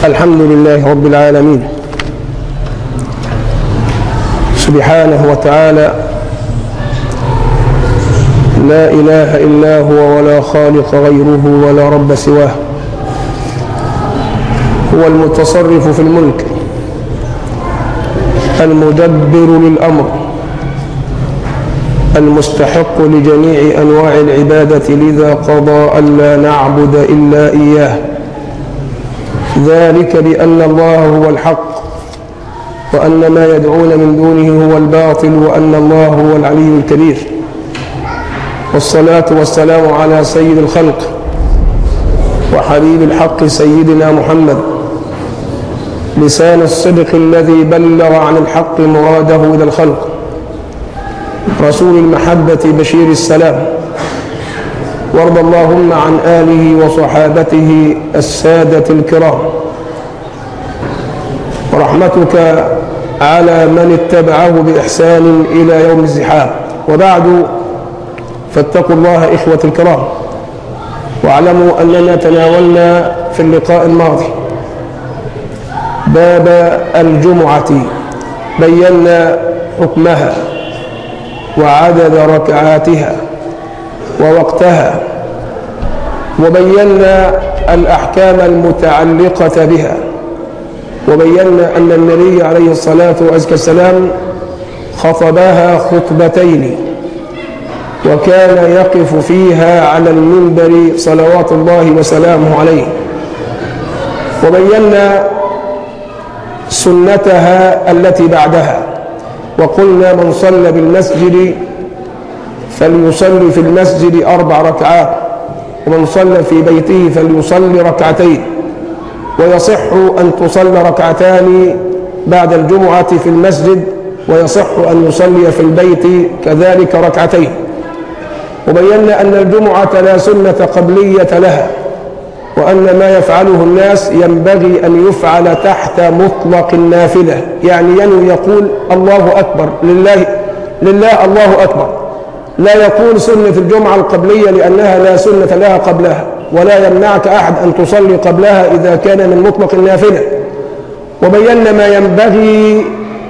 الحمد لله رب العالمين سبحانه وتعالى لا إله إلا هو ولا خالق غيره ولا رب سواه هو المتصرف في الملك المدبر للأمر المستحق لجميع أنواع العبادة لذا قضى ألا نعبد إلا إياه ذلك بأن الله هو الحق وأن ما يدعون من دونه هو الباطل وأن الله هو العلي الكبير والصلاة والسلام على سيد الخلق وحبيب الحق سيدنا محمد لسان الصدق الذي بلغ عن الحق مراده إلى الخلق رسول المحبة بشير السلام وارض اللهم عن آله وصحابته السادة الكرام ورحمتك على من اتبعه بإحسان إلى يوم الزحام وبعد فاتقوا الله إخوة الكرام واعلموا أننا تناولنا في اللقاء الماضي باب الجمعة بينا حكمها وعدد ركعاتها ووقتها وبينا الأحكام المتعلقة بها وبينا أن النبي عليه الصلاة والسلام خطبها خطبتين وكان يقف فيها على المنبر صلوات الله وسلامه عليه وبينا سنتها التي بعدها وقلنا من صلى بالمسجد فليصلي في المسجد أربع ركعات ومن صلى في بيته فليصلي ركعتين ويصح أن تصلى ركعتان بعد الجمعة في المسجد ويصح أن يصلي في البيت كذلك ركعتين وبينا أن الجمعة لا سنة قبلية لها وأن ما يفعله الناس ينبغي أن يفعل تحت مطلق النافلة يعني ينوي يقول الله أكبر لله لله الله أكبر لا يقول سنة الجمعة القبلية لأنها لا سنة لها قبلها ولا يمنعك أحد أن تصلي قبلها إذا كان من مطلق النافلة وبينا ما ينبغي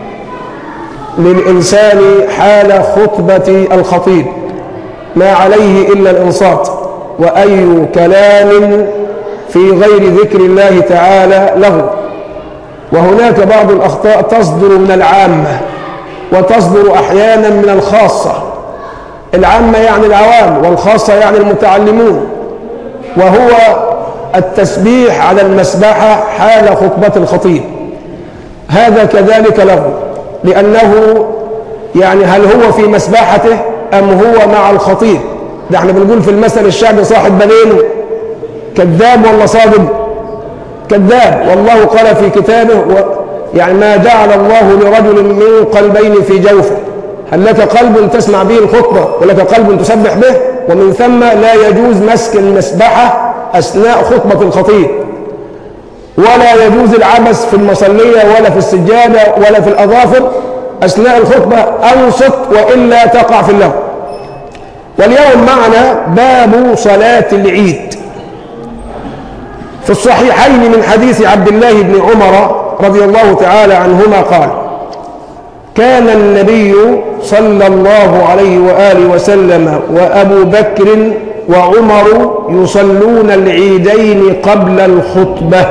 للإنسان حال خطبة الخطيب ما عليه إلا الإنصات وأي كلام في غير ذكر الله تعالى له وهناك بعض الأخطاء تصدر من العامة وتصدر أحيانا من الخاصة العامة يعني العوام والخاصة يعني المتعلمون وهو التسبيح على المسبحة حال خطبة الخطيب هذا كذلك له لأنه يعني هل هو في مسبحته أم هو مع الخطيب ده احنا بنقول في المثل الشعبي صاحب بنين كذاب ولا صادق كذاب والله قال في كتابه و يعني ما جعل الله لرجل من قلبين في جوفه هل لك قلب تسمع به الخطبة ولك قلب تسبح به ومن ثم لا يجوز مسك المسبحة أثناء خطبة الخطيب ولا يجوز العبث في المصلية ولا في السجادة ولا في الأظافر أثناء الخطبة أنصت وإلا تقع في اللغو واليوم معنا باب صلاة العيد في الصحيحين من حديث عبد الله بن عمر رضي الله تعالى عنهما قال كان النبي صلى الله عليه وآله وسلم وأبو بكر وعمر يصلون العيدين قبل الخطبة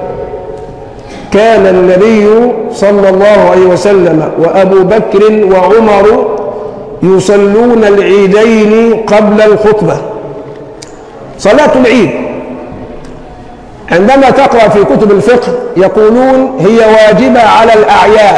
كان النبي صلى الله عليه وسلم وأبو بكر وعمر يصلون العيدين قبل الخطبة صلاة العيد عندما تقرأ في كتب الفقه يقولون هي واجبة على الأعيان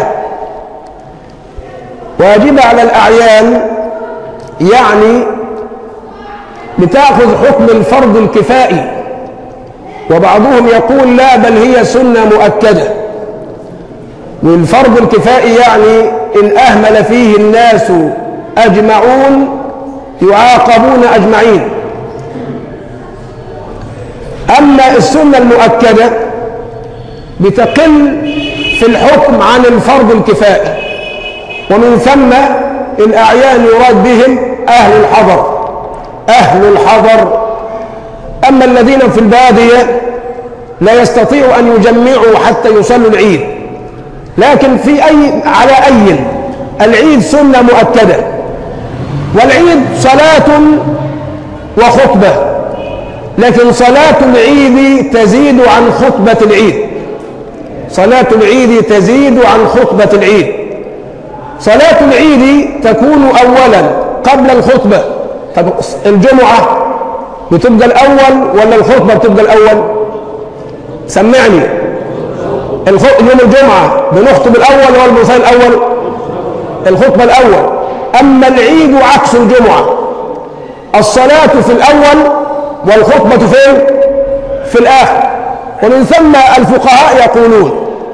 واجبة على الأعيان يعني بتأخذ حكم الفرض الكفائي وبعضهم يقول لا بل هي سنة مؤكدة والفرض الكفائي يعني إن أهمل فيه الناس أجمعون يعاقبون أجمعين أما السنة المؤكدة بتقل في الحكم عن الفرض الكفائي ومن ثم الأعيان يراد بهم أهل الحضر أهل الحضر أما الذين في البادية لا يستطيعوا أن يجمعوا حتى يصلوا العيد لكن في أي على أي العيد سنة مؤكدة والعيد صلاة وخطبة لكن صلاة العيد تزيد عن خطبة العيد صلاة العيد تزيد عن خطبة العيد صلاة العيد تكون أولا قبل الخطبة طب الجمعة بتبقى الأول ولا الخطبة بتبقى الأول سمعني يوم الجمعة بنخطب الأول ولا بنصلي الأول الخطبة الأول أما العيد عكس الجمعة الصلاة في الأول والخطبة فين في الآخر ومن ثم الفقهاء يقولون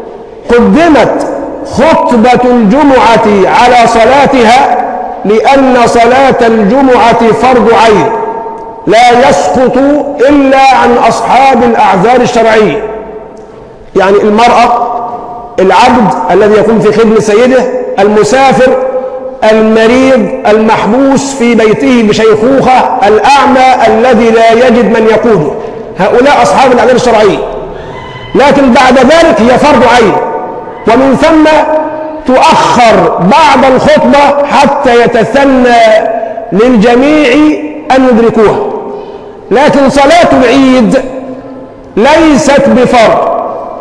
قدمت خطبة الجمعة على صلاتها لأن صلاة الجمعة فرض عين لا يسقط إلا عن أصحاب الأعذار الشرعية يعني المرأة العبد الذي يكون في خدمة سيده المسافر المريض المحبوس في بيته بشيخوخة الأعمى الذي لا يجد من يقوده هؤلاء أصحاب الأعذار الشرعية لكن بعد ذلك هي فرض عين ومن ثم تؤخر بعد الخطبة حتى يتثنى للجميع أن يدركوها لكن صلاة العيد ليست بفرض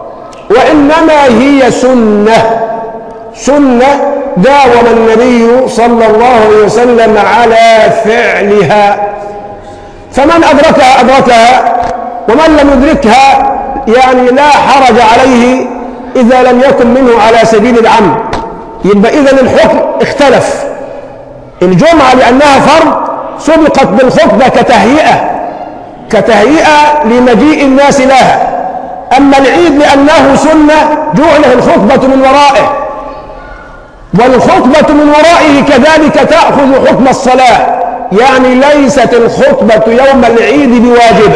وإنما هي سنة سنة داوم النبي صلى الله عليه وسلم على فعلها فمن أدركها أدركها ومن لم يدركها يعني لا حرج عليه إذا لم يكن منه على سبيل العمد يبقى إذا الحكم اختلف الجمعة لأنها فرض سبقت بالخطبة كتهيئة كتهيئة لمجيء الناس لها أما العيد لأنه سنة جعله الخطبة من ورائه والخطبة من ورائه كذلك تأخذ حكم الصلاة يعني ليست الخطبة يوم العيد بواجبة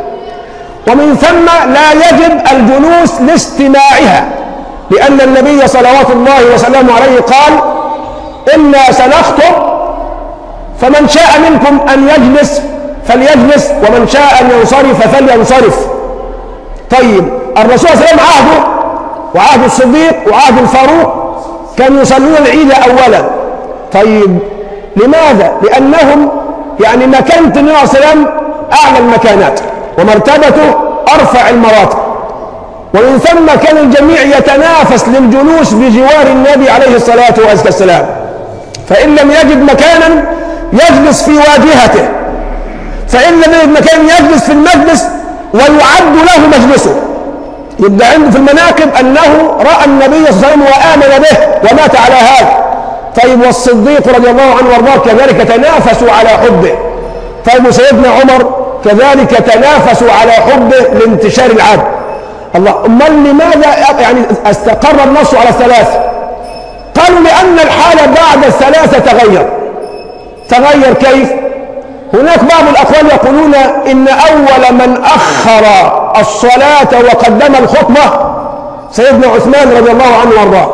ومن ثم لا يجب الجلوس لاستماعها لأن النبي صلوات الله وسلامه عليه قال إنا سنخطب فمن شاء منكم أن يجلس فليجلس ومن شاء أن ينصرف فلينصرف طيب الرسول صلى الله عليه وسلم عهده وعهد الصديق وعهد الفاروق كانوا يصلون العيد أولا طيب لماذا؟ لأنهم يعني مكانة النبي صلى الله عليه وسلم أعلى المكانات ومرتبته أرفع المراتب ومن ثم كان الجميع يتنافس للجلوس بجوار النبي عليه الصلاة والسلام فإن لم يجد مكانا يجلس في واجهته فإن لم يجد مكانا يجلس في المجلس ويعد له مجلسه يبقى عنده في المناقب أنه رأى النبي صلى الله عليه وسلم وآمن به ومات على هذا طيب والصديق رضي الله عنه وارضاه كذلك تنافسوا على حبه طيب سيدنا عمر كذلك تنافسوا على حبه لانتشار العدل الله امال لماذا يعني استقر النص على الثلاثه قالوا لان الحال بعد الثلاثه تغير تغير كيف هناك بعض الاقوال يقولون ان اول من اخر الصلاه وقدم الخطبه سيدنا عثمان رضي الله عنه وارضاه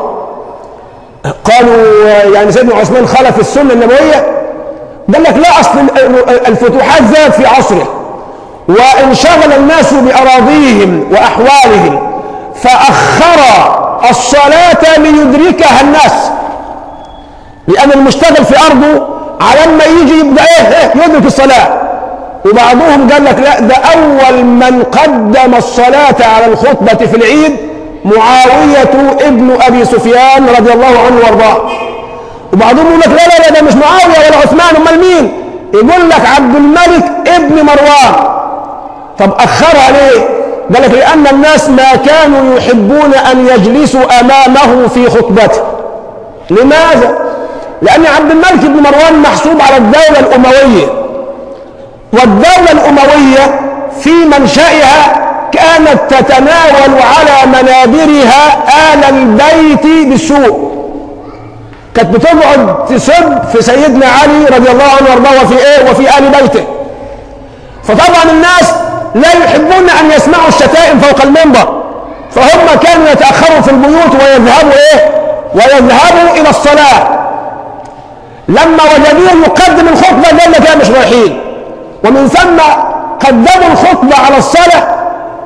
قالوا يعني سيدنا عثمان خلف السنه النبويه قال لك لا اصل الفتوحات زادت في عصره وانشغل الناس بأراضيهم وأحوالهم فأخر الصلاة ليدركها الناس لأن المشتغل في أرضه على ما يجي يبدأ إيه, إيه يدرك الصلاة وبعضهم قال لك لا ده أول من قدم الصلاة على الخطبة في العيد معاوية ابن أبي سفيان رضي الله عنه وارضاه وبعضهم يقول لك لا لا لا ده مش معاوية ولا عثمان أمال مين يقول لك عبد الملك ابن مروان طب أخرها ليه قال لك لأن الناس ما كانوا يحبون أن يجلسوا أمامه في خطبته لماذا؟ لأن عبد الملك بن مروان محسوب على الدولة الأموية والدولة الأموية في منشأها كانت تتناول على منابرها آل البيت بالسوء كانت بتقعد تسب في سيدنا علي رضي الله عنه وارضاه وفي ايه وفي آل بيته فطبعا الناس لا يحبون أن يسمعوا الشتائم فوق المنبر فهم كانوا يتأخروا في البيوت ويذهبوا إيه ويذهبوا إلى الصلاة لما وجدوه يقدم الخطبة قال لك مش رايحين ومن ثم قدموا الخطبة على الصلاة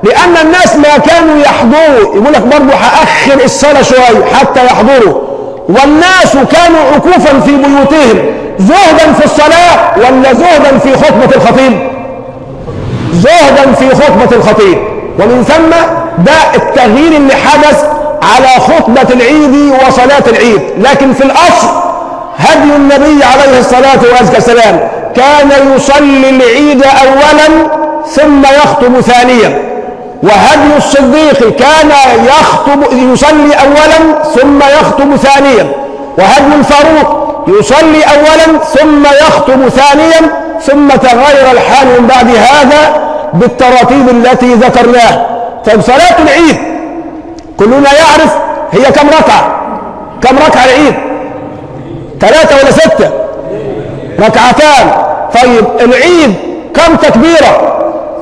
لأن الناس ما كانوا يحضروا يقول لك برضه هأخر الصلاة شوية حتى يحضروا والناس كانوا عكوفا في بيوتهم زهدا في الصلاة ولا زهدا في خطبة الخطيب زهدا في خطبة الخطيب ومن ثم ده التغيير اللي حدث على خطبة العيد وصلاة العيد لكن في الأصل هدي النبي عليه الصلاة والسلام كان يصلي العيد أولا ثم يخطب ثانيا وهدي الصديق كان يخطب يصلي أولا ثم يخطب ثانيا وهدي الفاروق يصلي أولا ثم يخطب ثانيا ثم تغير الحال من بعد هذا بالتراتيب التي ذكرناها طيب صلاة العيد كلنا يعرف هي كم ركعة كم ركعة العيد ثلاثة ولا ستة ركعتان طيب العيد كم تكبيرة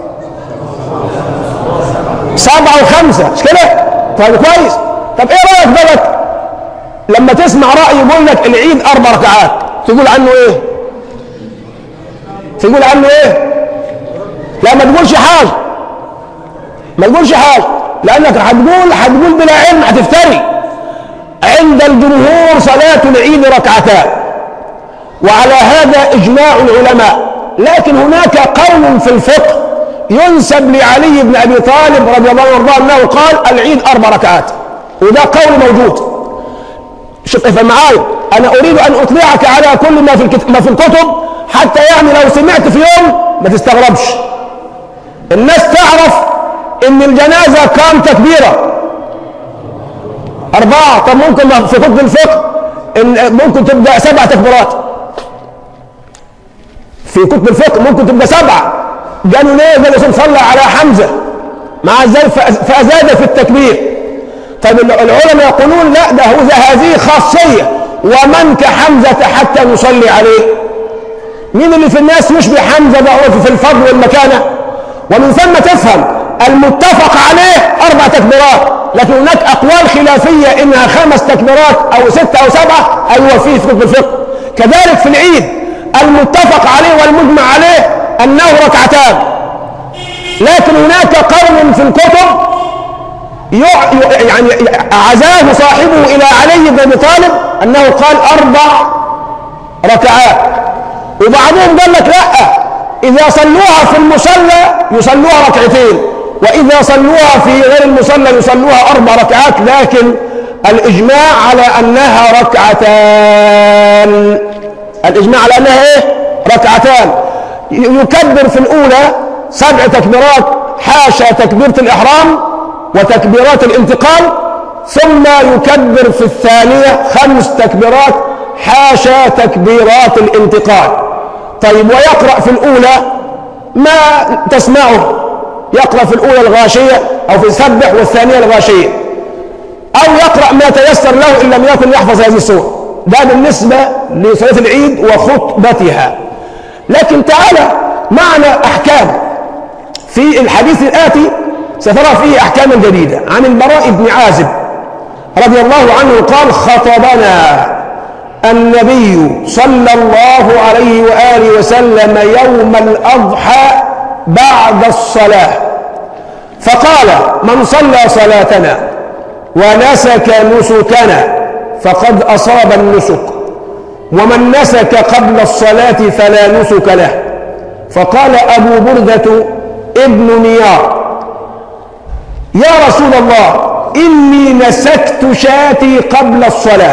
سبعة وخمسة مش كده طيب كويس طب ايه رأيك بقى لما تسمع رأي يقول لك العيد أربع ركعات تقول عنه ايه تقول عنه ايه لا ما تقولش حاجة ما تقولش حاجة لأنك هتقول هتقول بلا علم هتفتري عند الجمهور صلاة العيد ركعتان وعلى هذا إجماع العلماء لكن هناك قول في الفقه ينسب لعلي بن أبي طالب رضي الله عنه أنه قال العيد أربع ركعات وده قول موجود شوف افهم معايا أنا أريد أن أطلعك على كل ما في, الكتب ما في الكتب حتى يعني لو سمعت في يوم ما تستغربش الناس تعرف ان الجنازة كام تكبيرة أربعة طب ممكن في كتب الفقه إن ممكن تبدأ سبع تكبيرات في كتب الفقه ممكن تبقى سبعة قالوا ليه قالوا الرسول صلى على حمزة مع ذلك فأزاد في التكبير طيب العلماء يقولون لا ده هو هذه خاصية ومن كحمزة حتى نصلي عليه مين اللي في الناس يشبه حمزة ده هو في الفضل والمكانة ومن ثم تفهم المتفق عليه أربع تكبيرات لكن هناك أقوال خلافية إنها خمس تكبيرات أو ستة أو سبعة أيوة فيه في كتب الفقه كذلك في العيد المتفق عليه والمجمع عليه أنه ركعتان لكن هناك قول في الكتب يعني عزاه صاحبه إلى علي بن أبي طالب أنه قال أربع ركعات وبعضهم قال لك لا إذا صلوها في المصلى يصلوها ركعتين وإذا صلوها في غير المصلى يصلوها أربع ركعات لكن الإجماع على أنها ركعتان الإجماع على أنها إيه؟ ركعتان يكبر في الأولى سبع تكبيرات حاشا تكبيرة الإحرام وتكبيرات الانتقال ثم يكبر في الثانية خمس تكبيرات حاشا تكبيرات الانتقال طيب ويقرأ في الأولى ما تسمعه يقرأ في الأولى الغاشية أو في السبح والثانية الغاشية أو يقرأ ما تيسر له إن لم يكن يحفظ هذه السورة ده بالنسبة لصلاة العيد وخطبتها لكن تعالى معنا أحكام في الحديث الآتي سترى فيه أحكاما جديدة عن البراء بن عازب رضي الله عنه قال خطبنا النبي صلى الله عليه وآله وسلم يوم الأضحى بعد الصلاة فقال من صلى صلاتنا ونسك نسكنا فقد أصاب النسك ومن نسك قبل الصلاة فلا نسك له فقال أبو بردة ابن نيار يا رسول الله إني نسكت شاتي قبل الصلاة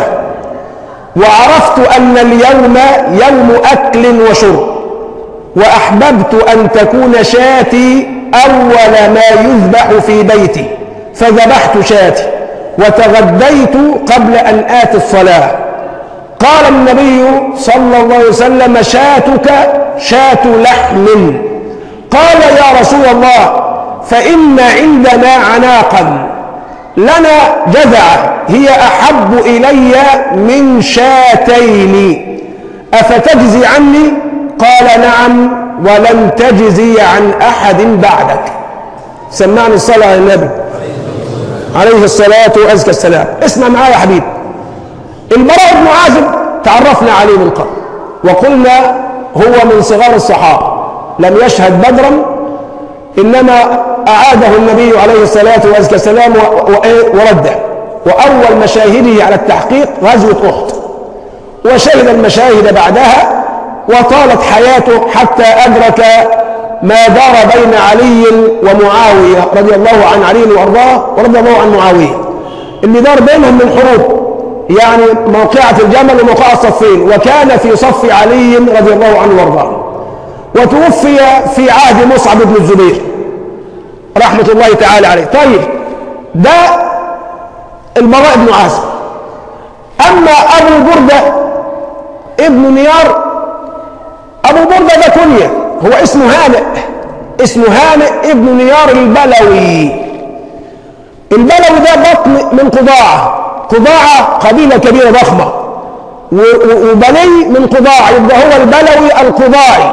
وعرفت أن اليوم يوم أكل وشرب وأحببت أن تكون شاتي أول ما يذبح في بيتي فذبحت شاتي وتغديت قبل أن آتي الصلاة قال النبي صلى الله عليه وسلم شاتك شات لحم قال يا رسول الله فإن عندنا عناقا لنا جذع هي أحب إلي من شاتين أفتجزي عني قال نعم ولن تجزي عن أحد بعدك سمعني الصلاة على النبي عليه الصلاة وأزكى السلام اسمع معايا يا حبيبي البراء بن عازب تعرفنا عليه من قبل وقلنا هو من صغار الصحابة لم يشهد بدرا إنما أعاده النبي عليه الصلاة والسلام ورده وأول مشاهده على التحقيق غزوة أحد وشهد المشاهد بعدها وطالت حياته حتى أدرك ما دار بين علي ومعاوية رضي الله عن علي وأرضاه ورضي الله عن معاوية اللي دار بينهم من حروب يعني موقعة الجمل وموقعة الصفين وكان في صف علي رضي الله عنه وارضاه وتوفي في عهد مصعب بن الزبير رحمة الله تعالى عليه طيب ده البراء بن عازب أما أبو بردة ابن نيار أبو بردة ده كنية هو اسمه هانئ اسمه هانئ ابن نيار البلوي البلوي ده بطن من قضاعة قضاعة قبيلة كبيرة ضخمة وبني من قضاعة يبقى هو البلوي القضاعي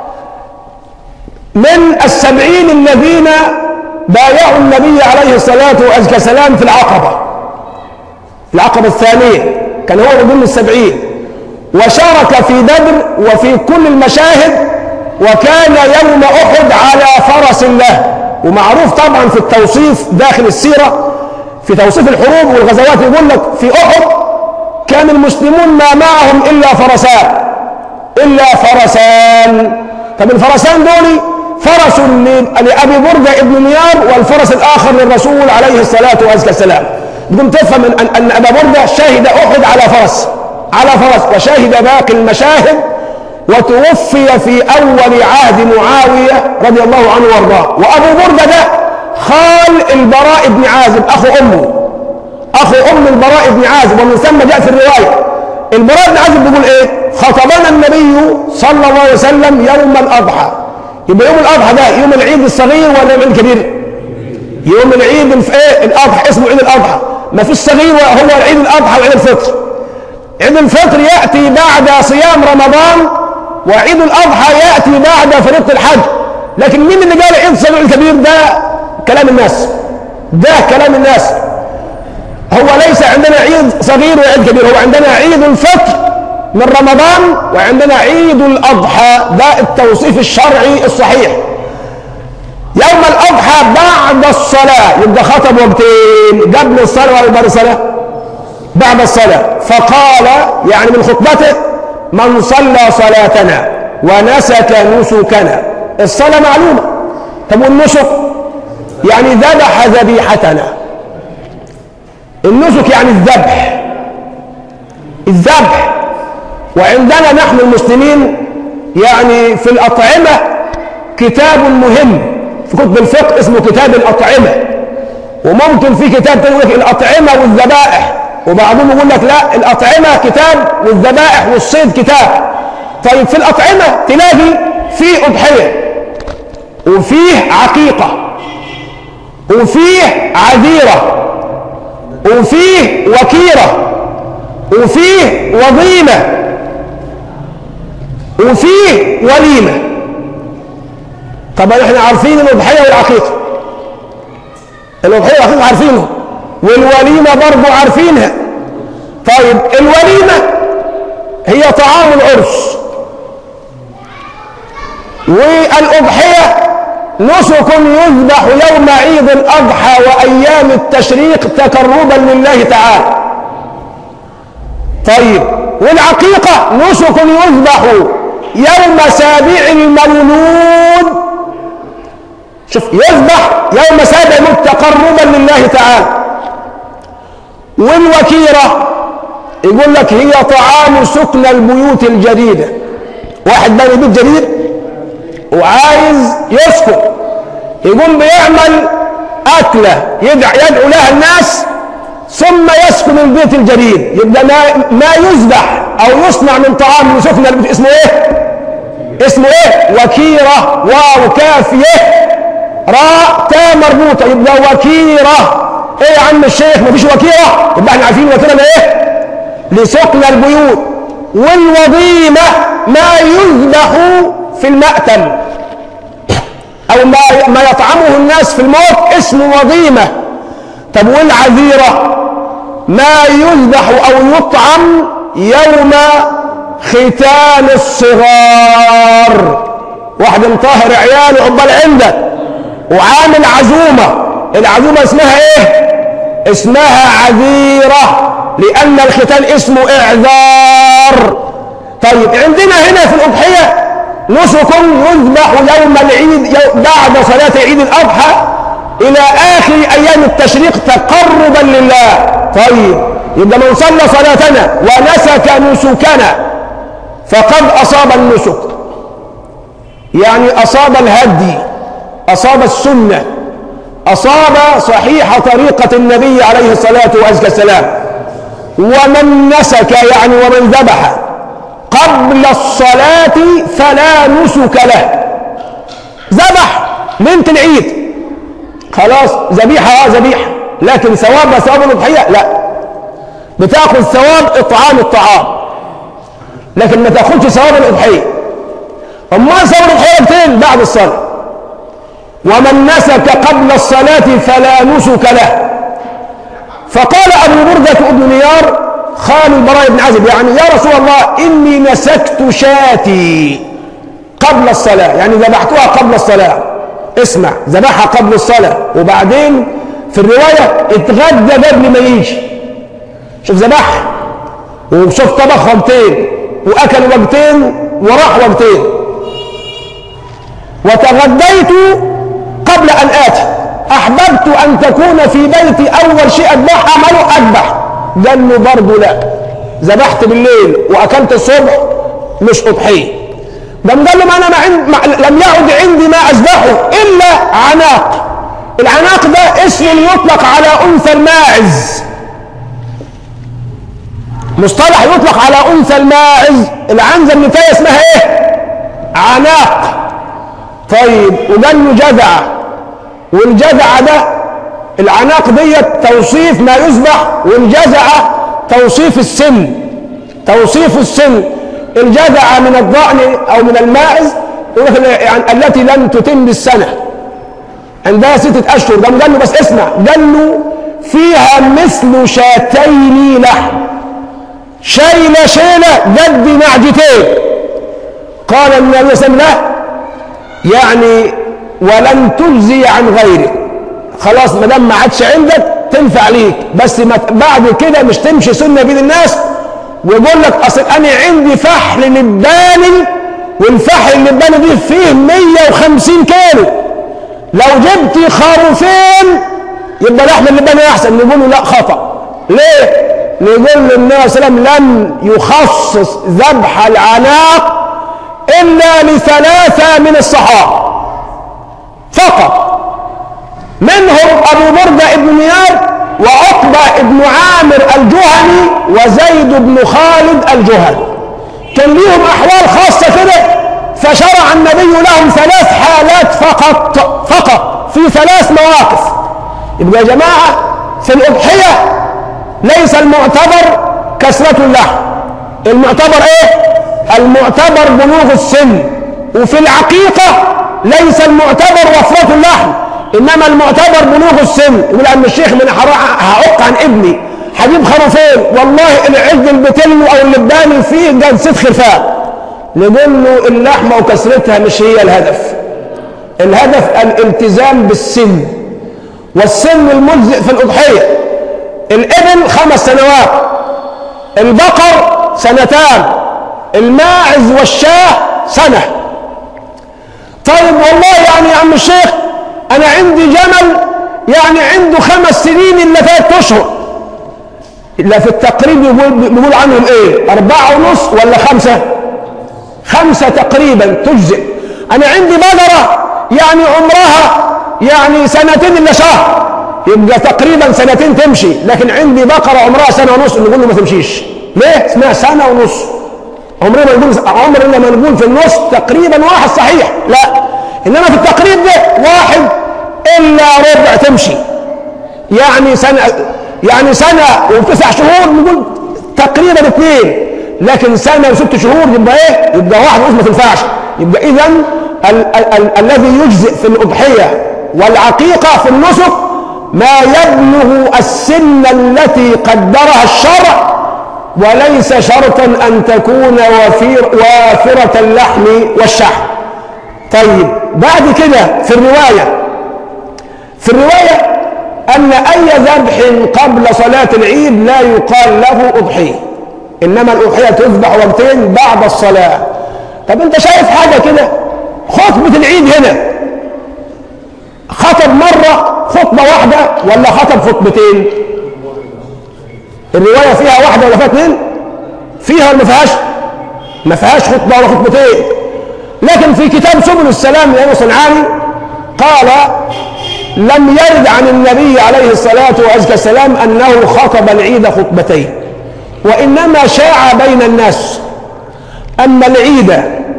من السبعين الذين بايعوا النبي عليه الصلاة والسلام في العقبة العقبة الثانية كان هو من ضمن السبعين وشارك في بدر وفي كل المشاهد وكان يوم أحد على فرس له ومعروف طبعا في التوصيف داخل السيرة في توصيف الحروب والغزوات يقول لك في أحد كان المسلمون ما معهم إلا فرسان إلا فرسان طب الفرسان دول فرس لأبي بردة ابن نيار والفرس الآخر للرسول عليه الصلاة والسلام بدون تفهم أن, أن أبا بردة شهد أحد على فرس على فرس وشهد باقي المشاهد وتوفي في أول عهد معاوية رضي الله عنه وارضاه وأبو بردة ده خال البراء بن عازب أخو أمه أخو أم البراء بن عازب ومن ثم جاء في الرواية البراء بن عازب بيقول إيه خطبنا النبي صلى الله عليه وسلم يوم الأضحى يبقى يوم الأضحى ده يوم العيد الصغير ولا يوم العيد الكبير يوم العيد الف... إيه الأضحى اسمه عيد الأضحى ما فيش صغير هو عيد الأضحى وعيد الفطر عيد الفطر يأتي بعد صيام رمضان وعيد الأضحى يأتي بعد فريضة الحج لكن مين اللي قال عيد الصغير الكبير ده كلام الناس ده كلام الناس هو ليس عندنا عيد صغير وعيد كبير هو عندنا عيد الفطر من رمضان وعندنا عيد الأضحى ده التوصيف الشرعي الصحيح يوم الأضحى بعد الصلاة يبقى خطب وقتين قبل الصلاة ولا بعد الصلاة بعد الصلاة فقال يعني من خطبته من صلى صلاتنا ونسك نسكنا الصلاة معلومة طب والنسك يعني ذبح ذبيحتنا النسك يعني الذبح الذبح وعندنا نحن المسلمين يعني في الأطعمة كتاب مهم في كتب الفقه اسمه كتاب الأطعمة وممكن في كتاب تاني يقول لك الأطعمة والذبائح وبعضهم يقول لك لا الأطعمة كتاب والذبائح والصيد كتاب طيب في الأطعمة تلاقي فيه أضحية وفيه عقيقة وفيه عذيرة وفيه وكيرة وفيه وظيمة وفيه وليمة طبعا احنا عارفين الأضحية والعقيقة الأضحية والعقيقة عارفينه والوليمة برضو عارفينها طيب الوليمة هي طعام العرس والأضحية نسك يذبح يوم عيد الأضحى وأيام التشريق تقربا لله تعالى طيب والعقيقة نسك يذبح يوم سابع المولود شوف يذبح يوم سابع المولود تقربا لله تعالى والوكيرة يقول لك هي طعام سكن البيوت الجديدة واحد بني بيت جديد وعايز يسكن يقوم بيعمل أكلة يدعو, يدعو لها الناس ثم يسكن البيت الجديد يبقى ما, ما يذبح أو يصنع من طعام لسكن البيت اسمه إيه؟ اسمه إيه؟ وكيرة واو كافية راء تا مربوطة يبقى وكيرة إيه يا عم الشيخ مفيش وكيرة؟ يبقى احنا عارفين وكيرة إيه؟ لسكن البيوت والوظيمة ما يذبح في المأتم أو ما ما يطعمه الناس في الموت اسمه وظيمة طب والعذيرة ما يذبح أو يطعم يوم ختان الصغار واحد مطهر عياله عقبال عندك وعامل عزومة العزومة اسمها ايه اسمها عذيرة لأن الختان اسمه إعذار طيب عندنا هنا في الأضحية نسك يذبح يوم العيد يو- بعد صلاة عيد الأضحى إلى آخر أيام التشريق تقربا لله طيب يبقى من صلى صلاتنا ونسك نسكنا فقد أصاب النسك يعني أصاب الهدي أصاب السنة أصاب صحيح طريقة النبي عليه الصلاة والسلام ومن نسك يعني ومن ذبح قبل الصلاة فلا نسك له ذبح ليلة العيد خلاص ذبيحة اه ذبيحة لكن ثواب ثواب الأضحية لا بتاخذ ثواب إطعام الطعام لكن ما تاخذش ثواب الأضحية أما ثواب الأضحية بتين بعد الصلاة ومن نسك قبل الصلاة فلا نسك له فقال أبو بردة ابن نيار خال البراء بن عازب يعني يا رسول الله إني نسكت شاتي قبل الصلاة يعني ذبحتها قبل الصلاة اسمع ذبحها قبل الصلاة وبعدين في الرواية اتغدى قبل ما يجي شوف ذبحها وشوف طبخ وقتين وأكل وقتين وراح وقتين وتغديت قبل أن آتي أحببت أن تكون في بيتي أول شيء أذبح أعمله أذبح قال له برضه لا ذبحت بالليل وأكلت الصبح مش أضحية قام قال له ما أنا ما عند ما لم يعد عندي ما أذبحه إلا عناق العناق ده اسم يطلق على أنثى الماعز مصطلح يطلق على أنثى الماعز العنزة النتاية اسمها إيه؟ عناق طيب وقال له جذع والجذع ده العناق ديت توصيف ما يذبح والجذع توصيف السن توصيف السن الجذع من الضأن أو من الماعز يقول لك يعني التي لم تتم السنة عندها ستة أشهر قام قال له بس اسمع قال له فيها مثل شاتين لحم شيلة شيلة قد نعجتين قال النبي صلى الله عليه وسلم لا يعني ولن تجزي عن غيرك خلاص ما دام ما عادش عندك تنفع ليك بس ما بعد كده مش تمشي سنه بين الناس ويقول لك اصل انا عندي فحل لباني والفحل اللباني دي فيه 150 كيلو لو جبت خروفين يبقى لحم اللباني احسن نقول له لا خطا ليه؟ نقول له النبي صلى الله عليه وسلم لم يخصص ذبح العناق الا لثلاثه من الصحابه فقط منهم أبو بردة بن نيار وعقبة بن عامر الجهني وزيد بن خالد الجهني كان ليهم أحوال خاصة كده فشرع النبي لهم ثلاث حالات فقط فقط في ثلاث مواقف يبقى يا جماعة في الأضحية ليس المعتبر كسرة اللحم المعتبر ايه المعتبر بلوغ السن وفي العقيقة ليس المعتبر وفرة اللحم انما المعتبر بلوغ السن يقول عم الشيخ من هعق عن ابني هجيب خروفين والله العز البتلو او اللباني فيه جلسة خرفان نقول له اللحمة وكسرتها مش هي الهدف الهدف الالتزام بالسن والسن المجزئ في الأضحية الإبل خمس سنوات البقر سنتان الماعز والشاه سنة طيب والله يعني يا عم الشيخ أنا عندي جمل يعني عنده خمس سنين إلا ثلاث أشهر إلا في التقريب يقول, بيقول عنهم إيه أربعة ونص ولا خمسة خمسة تقريبا تجزئ أنا عندي بقرة يعني عمرها يعني سنتين إلا شهر يبقى تقريبا سنتين تمشي لكن عندي بقرة عمرها سنة ونص نقول له ما تمشيش ليه؟ اسمها سنة ونص عمرنا ما نقول عمرنا ما نقول في النص تقريبا واحد صحيح لا انما في التقريب ده واحد الا ربع تمشي يعني سنه يعني سنه وتسع شهور نقول تقريبا اثنين لكن سنه وست شهور يبقى ايه؟ يبقى واحد ونص ما تنفعش يبقى اذا ال- ال- ال- الذي يجزئ في الاضحيه والعقيقه في النسك ما يبلغ السن التي قدرها الشرع وليس شرطا أن تكون وفير وافرة اللحم والشحم طيب بعد كده في الرواية في الرواية أن أي ذبح قبل صلاة العيد لا يقال له أضحية إنما الأضحية تذبح وقتين بعد الصلاة طب أنت شايف حاجة كده خطبة العيد هنا خطب مرة خطبة واحدة ولا خطب خطبتين الرواية فيها واحدة ولا فيها اثنين فيها ولا ما فيهاش ما فيهاش خطبة ولا خطبتين لكن في كتاب سبل السلام لأبو صنعاني قال لم يرد عن النبي عليه الصلاة والسلام أنه خطب العيد خطبتين وإنما شاع بين الناس أن العيد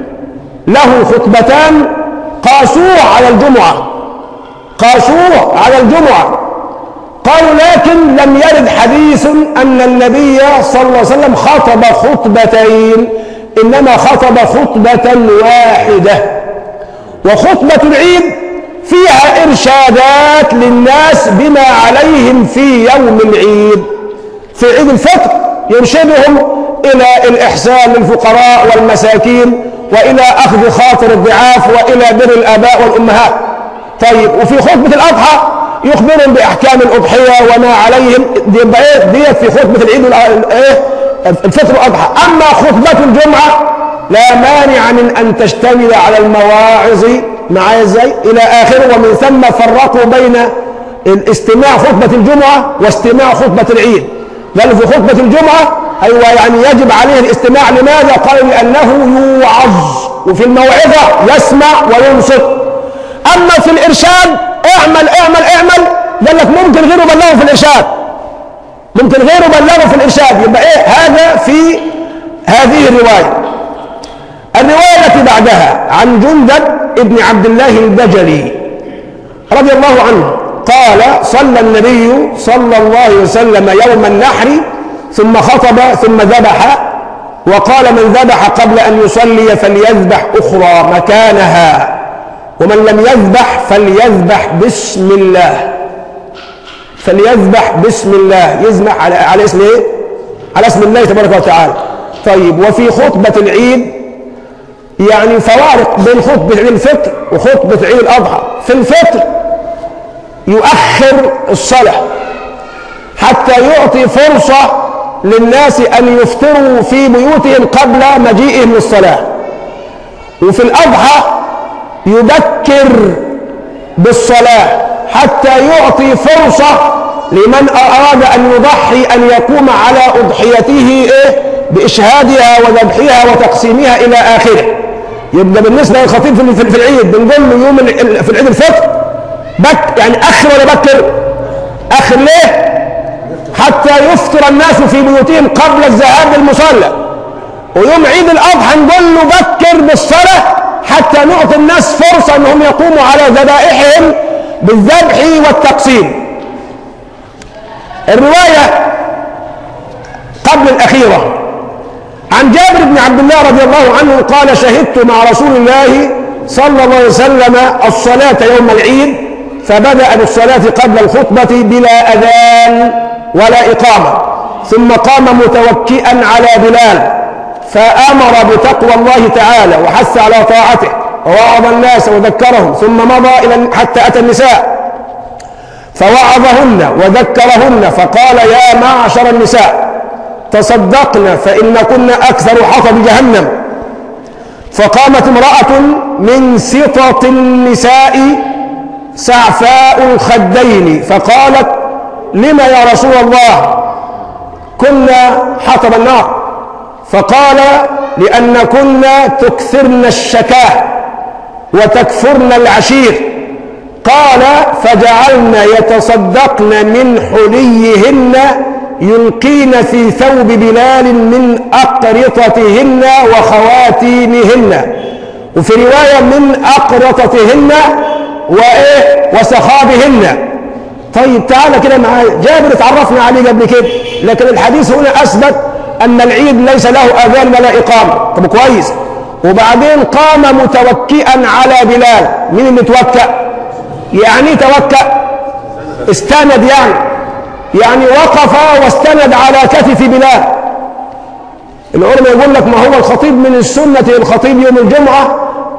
له خطبتان قاسوه على الجمعة قاسوه على الجمعة قالوا لكن لم يرد حديث أن النبي صلى الله عليه وسلم خطب خطبتين إنما خطب خطبة واحدة وخطبة العيد فيها إرشادات للناس بما عليهم في يوم العيد في عيد الفطر يرشدهم إلى الإحسان للفقراء والمساكين وإلى أخذ خاطر الضعاف وإلى بر الآباء والأمهات طيب وفي خطبة الأضحى يخبرهم بأحكام الأضحية وما عليهم دي إيه ديت في خطبة العيد إيه الفطر والأضحى أما خطبة الجمعة لا مانع من أن تشتمل على المواعظ معايا ازاي إلى آخره ومن ثم فرقوا بين الاستماع خطبة الجمعة واستماع خطبة العيد بل في خطبة الجمعة أيوة يعني يجب عليه الاستماع لماذا؟ قالوا لأنه يوعظ وفي الموعظة يسمع وينصت أما في الإرشاد اعمل اعمل اعمل قال لك ممكن غيره بلغه في الإرشاد ممكن غيره بلغه في الإرشاد يبقى إيه هذا في هذه الرواية الرواية التي بعدها عن جندب ابن عبد الله البجلي رضي الله عنه قال صلى النبي صلى الله عليه وسلم يوم النحر ثم خطب ثم ذبح وقال من ذبح قبل أن يصلي فليذبح أخرى مكانها ومن لم يذبح فليذبح بسم الله فليذبح بسم الله يذبح على, على اسم ايه على اسم الله تبارك وتعالى طيب وفي خطبة العيد يعني فوارق بين خطبة عيد الفطر وخطبة عيد الأضحى في الفطر يؤخر الصلاة حتى يعطي فرصة للناس أن يفطروا في بيوتهم قبل مجيئهم للصلاة وفي الأضحى يبكر بالصلاة حتى يعطي فرصة لمن أراد أن يضحي أن يقوم على أضحيته إيه بإشهادها وذبحها وتقسيمها إلى آخره يبقى بالنسبة للخطيب في العيد بنقول له يوم في العيد الفطر بك يعني أخر ولا بكر أخر ليه حتى يفطر الناس في بيوتهم قبل الذهاب للمصلى ويوم عيد الأضحى نقول له بكر بالصلاة حتى نعطي الناس فرصة أنهم يقوموا على ذبائحهم بالذبح والتقسيم الرواية قبل الأخيرة عن جابر بن عبد الله رضي الله عنه قال شهدت مع رسول الله صلى الله عليه وسلم الصلاة يوم العيد فبدأ بالصلاة قبل الخطبة بلا أذان ولا إقامة ثم قام متوكئا على بلال فأمر بتقوى الله تعالى وحث على طاعته ووعظ الناس وذكرهم ثم مضى إلى حتى أتى النساء فوعظهن وذكرهن فقال يا معشر النساء تصدقن فإن كن أكثر حطب جهنم فقامت امرأة من سطط النساء سعفاء الخدين فقالت لما يا رسول الله كنا حطب النار فقال لأن كنا تكثرن الشكاه وتكفرن العشير قال فجعلن يتصدقن من حليهن يلقين في ثوب بلال من أقرطتهن وخواتيمهن وفي رواية من أقرطتهن وإيه وسخابهن طيب تعالى كده معايا جابر اتعرفنا عليه قبل كده لكن الحديث هنا أثبت أن العيد ليس له أذان ولا إقامة طب كويس وبعدين قام متوكئا على بلال مين اللي توكأ يعني توكأ استند يعني يعني وقف واستند على كتف بلال العلماء يقول لك ما هو الخطيب من السنة الخطيب يوم الجمعة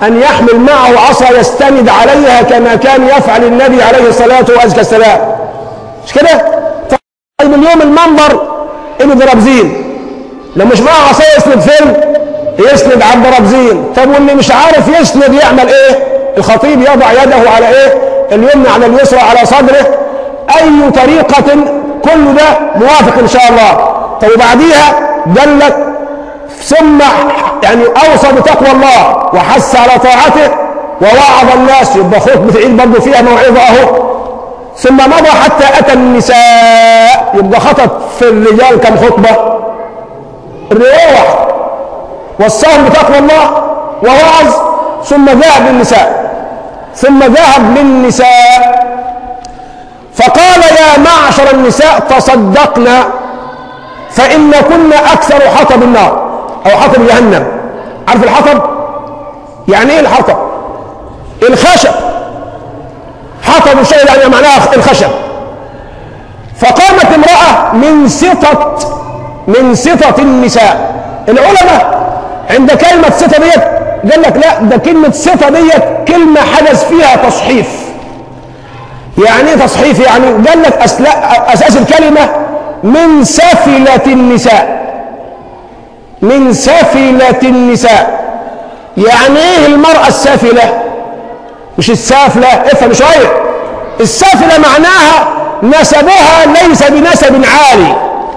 أن يحمل معه عصا يستند عليها كما كان يفعل النبي عليه الصلاة والسلام مش كده؟ طيب اليوم المنبر ابن درابزين لو مش معه عصا يسند فين؟ يسند على الدرابزين طب واللي مش عارف يسند يعمل ايه؟ الخطيب يضع يده على ايه؟ اليمنى على اليسرى على صدره أي طريقة كل ده موافق إن شاء الله طب وبعديها دلت ثم يعني أوصى بتقوى الله وحث على طاعته ووعظ الناس يبقى خطبة العيد برضه فيها موعظة أهو ثم مضى حتى أتى النساء يبقى خطب في الرجال كم خطبة الرواية واحدة وصاهم بتقوى الله ووعظ ثم ذهب للنساء ثم ذهب للنساء فقال يا معشر النساء تصدقنا فإن كنا أكثر حطب النار أو حطب جهنم عارف الحطب؟ يعني إيه الحطب؟ الخشب حطب الشيء يعني معناها الخشب فقامت امرأة من سطة من سطة النساء العلماء عند كلمة سطة ديت قال لك لا ده كلمة سطة ديت كلمة حدث فيها تصحيف يعني ايه تصحيف يعني قال لك اساس الكلمه من سفله النساء من سفله النساء يعني ايه المراه السافله مش السافله افهم شويه السافله معناها نسبها ليس بنسب عالي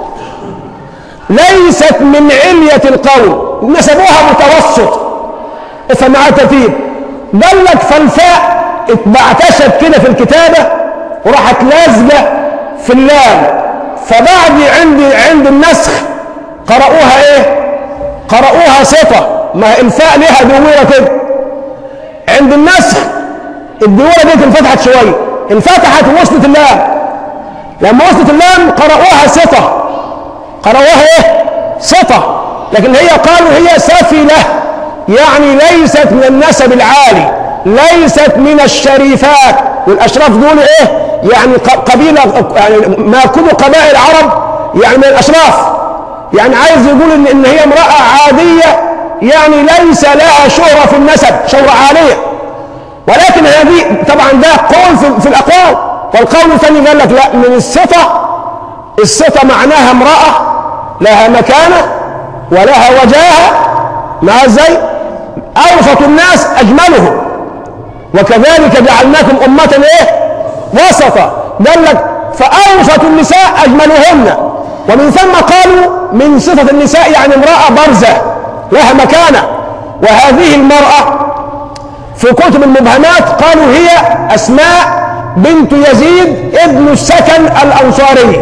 ليست من علية القوم نسبها متوسط افهم معايا الترتيب قال لك فالفاء اتبعتشت كده في الكتابة وراحت لازقة في اللام فبعد عند عند النسخ قرأوها ايه؟ قرأوها صفة ما الفاء لها دويرة كده عند النسخ الدويرة دي انفتحت شوية انفتحت ووصلت اللام لما وصلت اللام قرأوها صفة قرأوها ايه؟ صفة لكن هي قالوا هي سفلة يعني ليست من النسب العالي ليست من الشريفات والاشراف دول ايه يعني قبيله يعني ما كل قبائل العرب يعني من الاشراف يعني عايز يقول ان, إن هي امراه عاديه يعني ليس لها شهره في النسب شهره عاليه ولكن هذه طبعا ده قول في, في الاقوال والقول الثاني قال لك لا من الصفه الصفه معناها امراه لها مكانه ولها وجاهه مع ازاي اوسط الناس اجملهم وكذلك جعلناكم أمة إيه؟ وسطا قال لك فأوسط النساء أجملهن ومن ثم قالوا من صفة النساء يعني امرأة برزة لها مكانة وهذه المرأة في كتب المبهمات قالوا هي أسماء بنت يزيد ابن السكن الأنصاري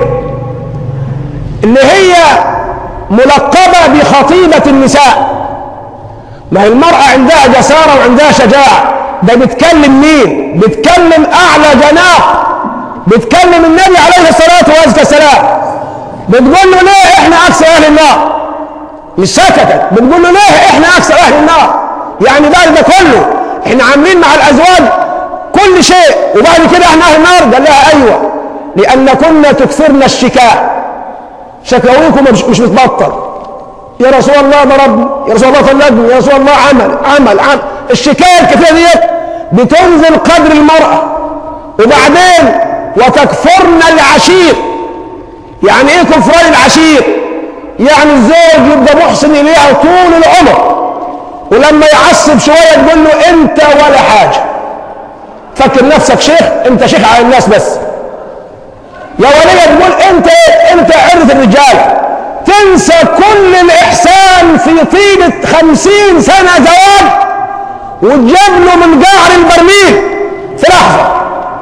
اللي هي ملقبة بخطيبة النساء ما هي المرأة عندها جسارة وعندها شجاعة ده بتكلم مين بتكلم اعلى جناح بتكلم النبي عليه الصلاه والسلام بتقول له ليه احنا اكثر اهل النار مش سكتت بتقول له ليه احنا اكثر اهل النار يعني بعد ده كله احنا عاملين مع الازواج كل شيء وبعد كده احنا اهل النار قال لها ايوه لان كنا تكثرن الشكاء شكاويكم مش, مش بتبطل يا رسول الله ضربني يا رسول الله طلقني يا رسول الله عمل عمل عمل الشكايه الكثيره ديت بتنزل قدر المراه وبعدين وتكفرن العشير يعني ايه كفران العشير يعني الزوج يبقى محسن اليها طول العمر ولما يعصب شويه تقول له انت ولا حاجه فكر نفسك شيخ انت شيخ على الناس بس يا ولية تقول انت انت عرة الرجال تنسى كل الاحسان في طيلة خمسين سنة زواج وتجيب له من قعر البرميل في لحظة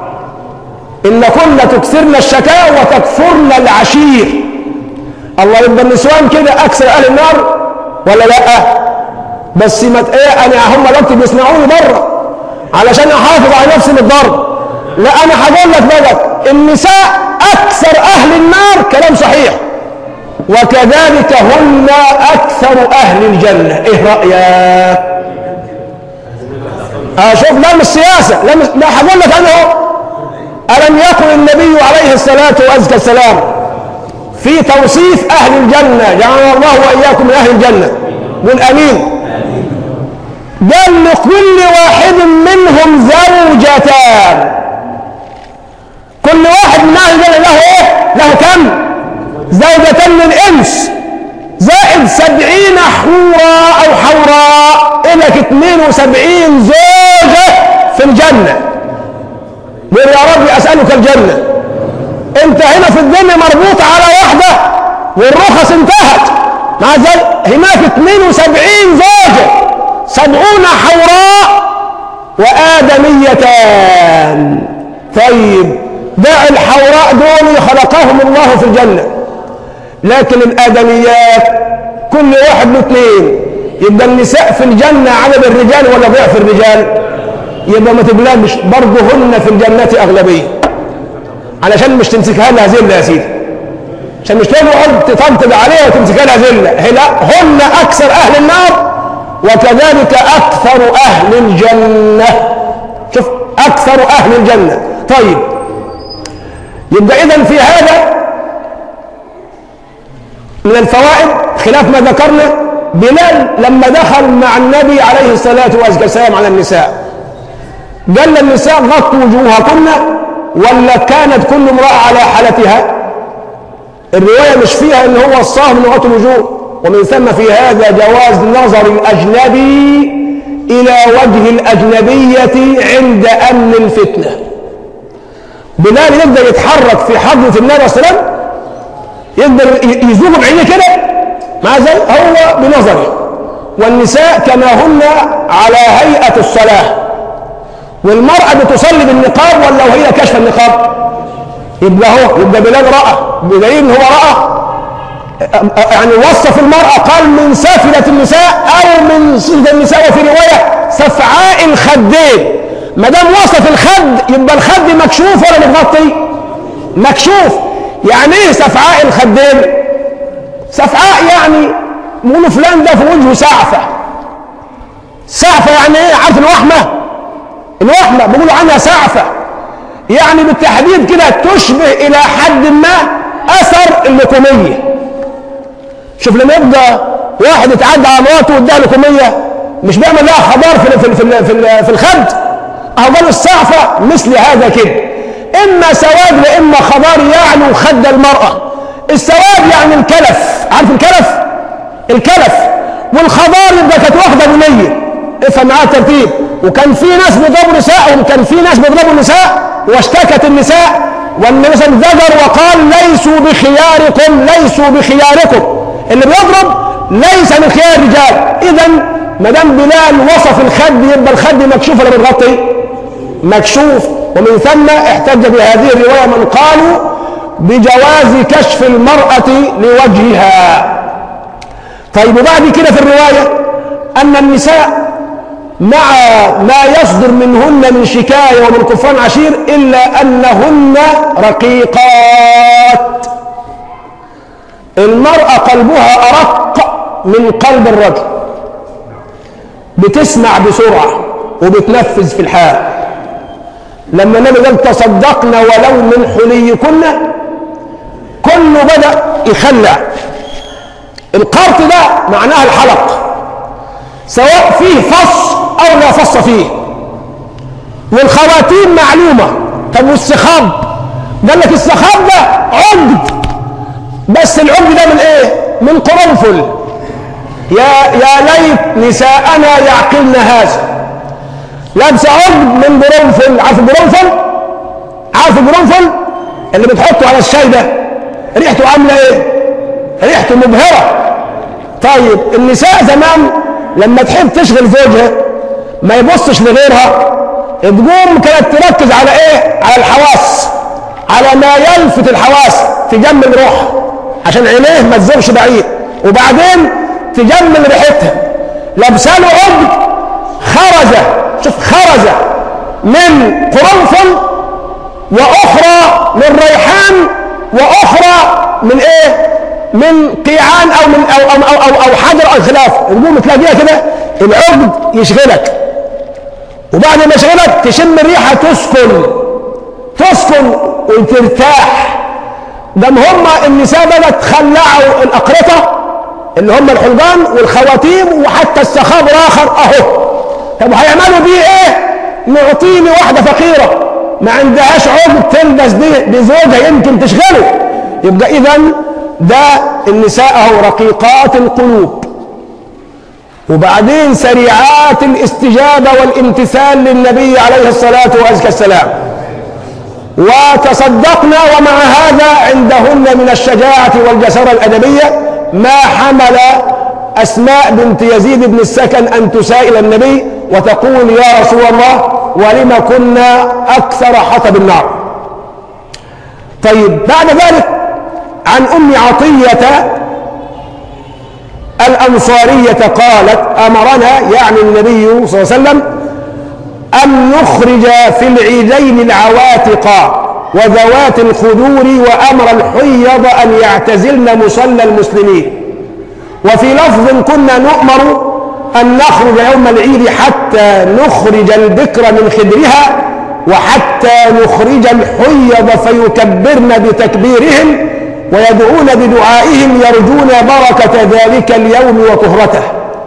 إن كنا تكثرن الشكاوى وتكفرن العشير الله يبقى النسوان كده أكثر أهل النار ولا لا بس ما ايه انا هم دلوقتي بيسمعوني بره علشان احافظ على نفسي من الضرب لا انا هقول لك بقى النساء اكثر اهل النار كلام صحيح وكذلك هن اكثر اهل الجنه ايه رايك اشوف لا مش سياسه لا مش لا هقول لك انا اهو الم يقل النبي عليه الصلاه والسلام في توصيف اهل الجنه جعلنا الله واياكم من اهل الجنه قل امين قال لكل واحد منهم زوجتان كل واحد من اهل الجنه له ايه له كم زوجتان من الانس زائد سبعين حورا او حوراء الك اتنين وسبعين زوجة في الجنة قل يا رب اسألك الجنة انت هنا في الدنيا مربوط على واحدة والرخص انتهت مع ذلك هناك 72 زوجة سبعون حوراء وآدميتان طيب دع الحوراء دول خلقهم الله في الجنة لكن الآدميات كل واحد له اثنين يبقى النساء في الجنة عدد الرجال ولا ضعف الرجال يبقى ما تقلقش برضه هن في الجنة أغلبية علشان مش تمسكها لها ذلة يا سيدي عشان مش تقعد تطبطب عليها وتمسكها لها ذلة هي لا هن أكثر أهل النار وكذلك أكثر أهل الجنة شوف أكثر أهل الجنة طيب يبقى إذا في هذا من الفوائد خلاف ما ذكرنا بلال لما دخل مع النبي عليه الصلاة والسلام على النساء قال للنساء غطوا وجوهكن ولا كانت كل امرأة على حالتها الرواية مش فيها ان هو الصاهم من غطوا الوجوه ومن ثم في هذا جواز نظر الأجنبي إلى وجه الأجنبية عند أمن الفتنة بلال يقدر يتحرك في حضرة النبي صلى الله عليه وسلم يقدر يزوغ بعينيه كده مع ذلك هو بنظره والنساء كما هن على هيئة الصلاة والمرأة بتصلي بالنقاب ولا وهي كشف النقاب يبقى هو يبقى بلال رأى بدليل ان هو رأى يعني وصف المرأة قال من سافلة النساء أو من صفة النساء وفي رواية سفعاء الخدين ما دام وصف الخد يبقى الخد مكشوف ولا متغطي؟ مكشوف يعني ايه سفعاء الخدين؟ سفعاء يعني يقولوا فلان ده في وجهه سعفة سعفة يعني ايه؟ عارف الوحمة؟ الوحمة بيقولوا عنها سعفة يعني بالتحديد كده تشبه إلى حد ما أثر اللكومية شوف لما يبقى واحد يتعدى على مراته واداها لكمية مش بيعمل لها خضار في في في, في, في الخد اهو قالوا السعفة مثل هذا كده اما سواد واما خضار يعلو خد المرأة السواد يعني الكلف عارف الكلف الكلف والخضار يبقى كانت واخده بنيه افهم معايا الترتيب وكان في ناس بيضربوا نسائهم كان في ناس بيضربوا النساء واشتكت النساء والنبي صلى الله عليه وسلم زجر وقال ليسوا بخياركم ليسوا بخياركم اللي بيضرب ليس من خيار الرجال اذا ما دام بلال وصف الخد يبقى الخد مكشوف ولا متغطي مكشوف ومن ثم احتج بهذه الروايه من قالوا بجواز كشف المراه لوجهها طيب وبعد كده في الروايه ان النساء مع ما يصدر منهن من شكايه ومن كفران عشير الا انهن رقيقات المرأة قلبها أرق من قلب الرجل بتسمع بسرعة وبتنفذ في الحال لما النبي قال تصدقنا ولو من حليكن كله بدأ يخلع القرط ده معناها الحلق سواء فيه فص أو لا فص فيه والخواتيم معلومة طب والسخاب قال لك السخاب ده عقد بس العقد ده من ايه من قرنفل يا يا ليت نساءنا يعقلن هذا لابسه عقد من قرنفل عارف القرنفل عارف القرنفل اللي بتحطه على الشاي ده ريحته عامله ايه ريحته مبهره طيب النساء زمان لما تحب تشغل زوجها ما يبصش لغيرها تقوم كانت تركز على ايه على الحواس على ما يلفت الحواس تجمل روحها عشان عينيه ما تزورش بعيد وبعدين تجمل ريحتها لابسه له عقد خرج شوف خرج من قرنفل واخرى من ريحان واخرى من ايه من قيعان او من او او او, أو, أو حجر او خلاف المهم تلاقيها كده العقد يشغلك وبعد ما يشغلك تشم الريحه تسكن تسكن وترتاح دم هم النساء بدأت خلعوا الأقرطة اللي هم الحلقان والخواتيم وحتى السخاب الآخر أهو طب هيعملوا بيه ايه نعطيه لواحده فقيره ما عندهاش عقد تلبس دي بزوجها يمكن تشغله يبقى اذا ده النساء اهو رقيقات القلوب وبعدين سريعات الاستجابة والامتثال للنبي عليه الصلاة والسلام وتصدقنا ومع هذا عندهن من الشجاعة والجسارة الأدبية ما حمل أسماء بنت يزيد بن السكن أن تسائل النبي وتقول يا رسول الله ولم كنا أكثر حطب النار طيب بعد ذلك عن أم عطية الأنصارية قالت أمرنا يعني النبي صلى الله عليه وسلم أن نخرج في العيدين العواتق وذوات الخدور وأمر الحيض أن يعتزلن مصلى المسلمين وفي لفظ كنا نؤمر أن نخرج يوم العيد حتى نخرج البكر من خدرها وحتى نخرج الحيض فيكبرن بتكبيرهم ويدعون بدعائهم يرجون بركة ذلك اليوم وطهرته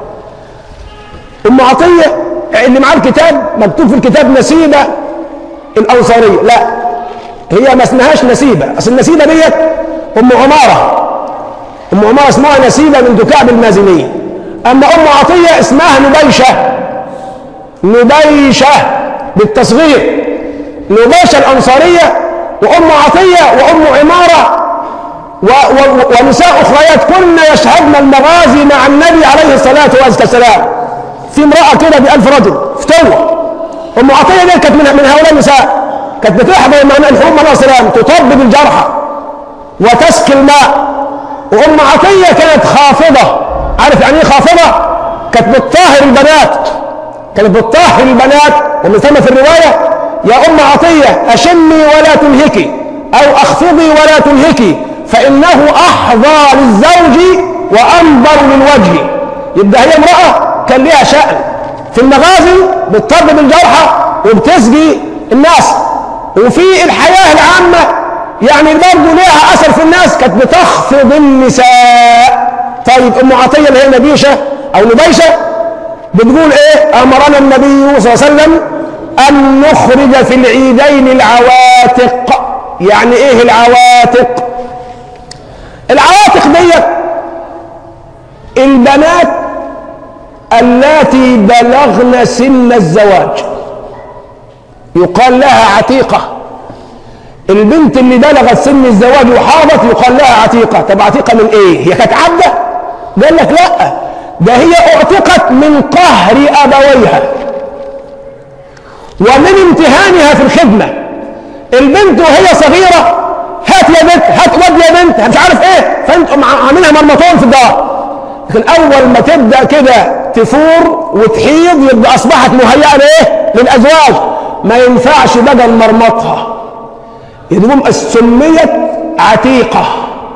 أم عطية اللي معاه الكتاب مكتوب في الكتاب نسيبة الأنصارية لا هي ما اسمهاش نسيبة أصل النسيبة ديت أم عمارة أم عمارة اسمها نسيبة بنت كعب المازنية أما أم عطية اسمها نبيشة نبيشة بالتصغير نبيشة الأنصارية وأم عطية وأم عمارة و و ونساء أخريات كن يشهدن المغازي مع النبي عليه الصلاة والسلام في امرأة كده بألف رجل فتوة أم عطية دي كانت من, من هؤلاء النساء كانت بتحضر مع الحروب عليه السلام تطبب الجرحى وتسقي الماء وأم عطية كانت خافضة عارف يعني ايه خافضة؟ كانت بتطهر البنات كانت بتطهر البنات ومن ثم في الرواية يا أم عطية أشمي ولا تنهكي أو أخفضي ولا تنهكي فإنه أحظى للزوج وأنظر للوجه يبقى هي امرأة كان لها شأن في المغازي بتطبب الجرحى وبتسقي الناس وفي الحياة العامة يعني برضه لها أثر في الناس كانت بتخفض النساء طيب أم عطية اللي هي نبيشة أو نبيشة بتقول إيه أمرنا النبي صلى الله عليه وسلم أن نخرج في العيدين العواتق يعني إيه العواتق العواتق ديت البنات اللاتي بلغن سن الزواج يقال لها عتيقة البنت اللي بلغت سن الزواج وحاضت يقال لها عتيقة طب عتيقة من ايه هي كانت عبدة قال لك لا ده هي اعتقت من قهر ابويها ومن امتهانها في الخدمة البنت وهي صغيرة هات يا بنت هات ود يا بنت مش عارف ايه فانت عاملها مرمطون في الدار لكن اول ما تبدا كده تفور وتحيض يبقى اصبحت مهيئه لايه للازواج ما ينفعش بقى نمرمطها يدوم سميت عتيقه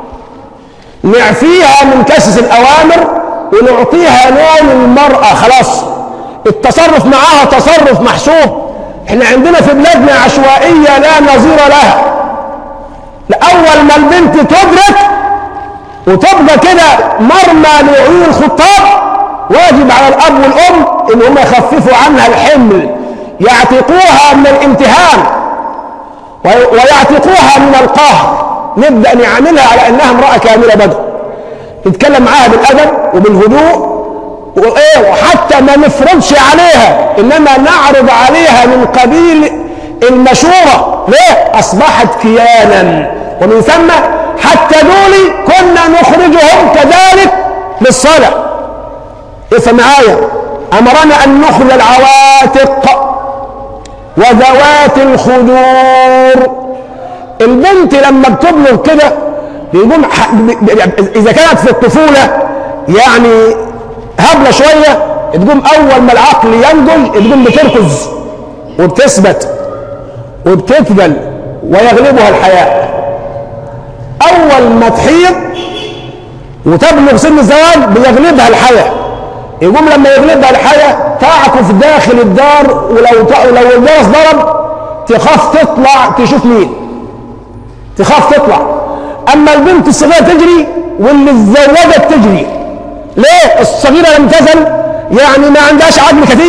نعفيها من كسس الاوامر ونعطيها نوم المراه خلاص التصرف معاها تصرف محسوب احنا عندنا في بلادنا عشوائيه لا نظير لها لأول ما البنت تدرك وتبقى كده مرمى لعيون الخطاب واجب على الأب والأم إن هم يخففوا عنها الحمل يعتقوها من الامتهان ويعتقوها من القهر نبدأ نعاملها على أنها امرأة كاملة بدر نتكلم معاها بالأدب وبالهدوء وإيه وحتى ما نفرضش عليها إنما نعرض عليها من قبيل المشورة ليه؟ أصبحت كيانا ومن ثم حتى دول كنا نخرجهم كذلك للصلاة افهم معايا أمرنا أن نخرج العواتق وذوات الخدور البنت لما بتبلغ كده بيقوم إذا كانت في الطفولة يعني هبلة شوية تقوم أول ما العقل ينضج تقوم بتركز وبتثبت وبتثبل ويغلبها الحياء أول ما تحيض وتبلغ سن الزواج بيغلبها الحياء يقوم لما يغلبها الحياء تعكف داخل الدار ولو لو الجرس ضرب تخاف تطلع تشوف مين تخاف تطلع أما البنت الصغيرة تجري واللي اتزوجت تجري ليه؟ الصغيرة لم تزل يعني ما عندهاش عقل كثير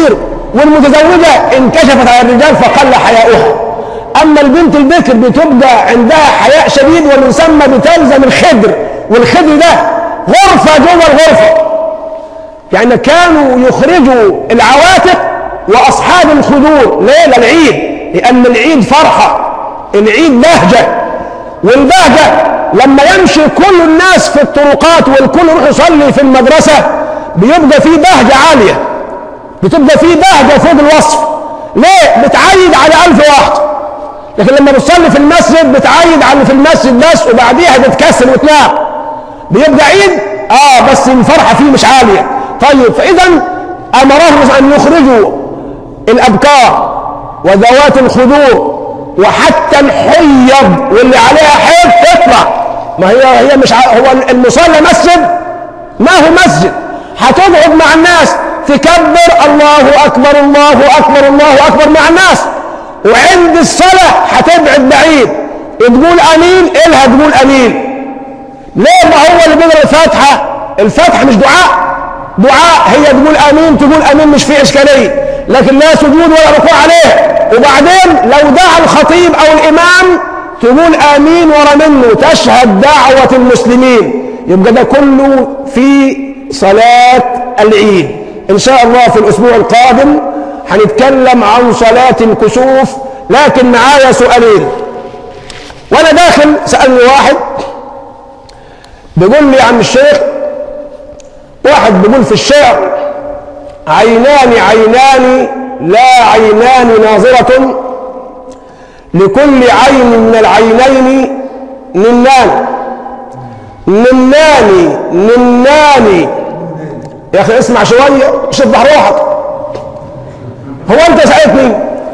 والمتزوجة انكشفت على الرجال فقل حياؤها أما البنت البكر بتبقى عندها حياء شديد ويسمى بتلزم الخدر والخدر ده غرفة جوه الغرفة يعني كانوا يخرجوا العواتق وأصحاب الخدور ليه للعيد لأن العيد فرحة العيد بهجة والبهجة لما يمشي كل الناس في الطرقات والكل يروح يصلي في المدرسة بيبقى فيه بهجة عالية بتبقى فيه بهجة فوق الوصف ليه؟ بتعيد على ألف واحد لكن لما بتصلي في المسجد بتعيد على اللي في المسجد بس وبعديها تتكسر وتنام بيبقى عيد اه بس الفرحة فيه مش عالية طيب فإذا أمرهم أن يخرجوا الأبكار وذوات الخدور وحتى الحيض واللي عليها حيض تطلع ما هي هي مش ع... هو المصلى مسجد ما هو مسجد هتقعد مع الناس تكبر الله اكبر الله اكبر الله اكبر مع الناس وعند الصلاه هتبعد بعيد تقول امين الها تقول امين ليه ما هو اللي بيقرا الفاتحه الفاتحه مش دعاء دعاء هي تقول امين تقول امين مش في اشكاليه لكن لا سجود ولا ركوع عليه وبعدين لو دعا الخطيب او الامام تقول امين ورا منه تشهد دعوه المسلمين يبقى ده كله في صلاه العيد ان شاء الله في الاسبوع القادم هنتكلم عن صلاه الكسوف لكن معايا سؤالين وانا داخل سالني واحد بيقول لي يا عم الشيخ واحد بيقول في الشعر عينان عينان لا عينان ناظرة لكل عين من العينين ننان نناني نناني يا أخي اسمع شوية شبح روحك هو أنت سألتني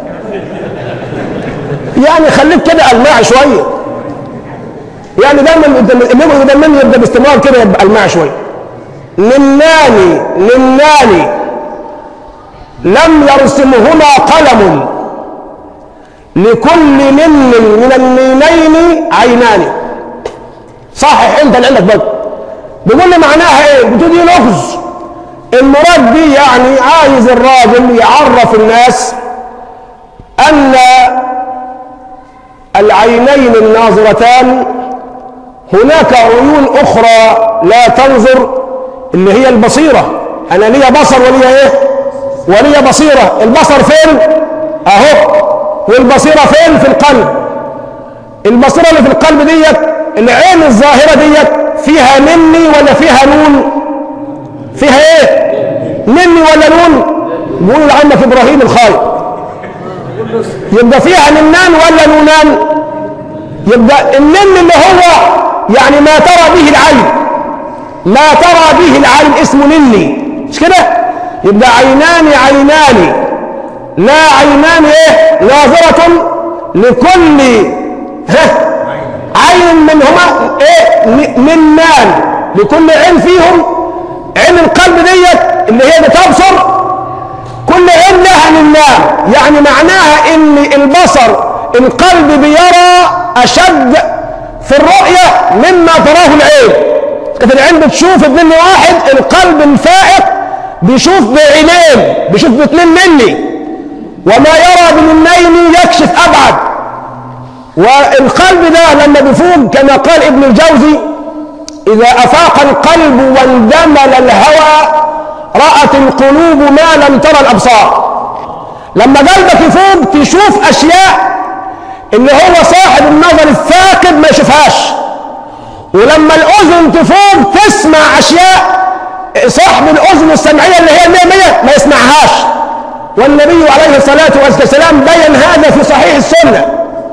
يعني خليك كده ألماع شوية يعني دايما اللي يقدر مني يبدا باستمرار كده يبقى ألماع شوية نناني نناني لم يرسمهما قلم لكل من من النينين عينان صحح انت اللي عندك بقى بيقول لي معناها ايه بتقول دي لغز المراد دي يعني عايز الراجل يعرف الناس ان العينين الناظرتان هناك عيون اخرى لا تنظر اللي هي البصيره انا ليا بصر وليا ايه ولي بصيرة البصر فين اهو والبصيرة فين في القلب البصيرة اللي في القلب ديت العين الظاهرة ديت فيها مني ولا فيها نون فيها ايه مني ولا نون بيقولوا عندك ابراهيم الخالق يبقى فيها ننان ولا نونان يبقى النن اللي هو يعني ما ترى به العين ما ترى به العين اسمه نني مش كده يبقى عينان عينان لا عينان ايه ناظرة لكل ها عين منهما ايه منان لكل عين فيهم عين القلب ديت اللي هي بتبصر كل عين لها منان يعني معناها ان البصر القلب بيرى اشد في الرؤية مما تراه العين كانت العين بتشوف ابن واحد القلب الفائق بيشوف بعينين بيشوف باثنين مني وما يرى بالنين يكشف ابعد والقلب ده لما بيفوق كما قال ابن الجوزي اذا افاق القلب واندمل الهوى رأت القلوب ما لم ترى الابصار لما قلبك يفوق تشوف اشياء اللي هو صاحب النظر الثاقب ما يشوفهاش ولما الاذن تفوق تسمع اشياء صاحب الاذن السمعيه اللي هي 100 100 ما يسمعهاش والنبي عليه الصلاه والسلام بين هذا في صحيح السنه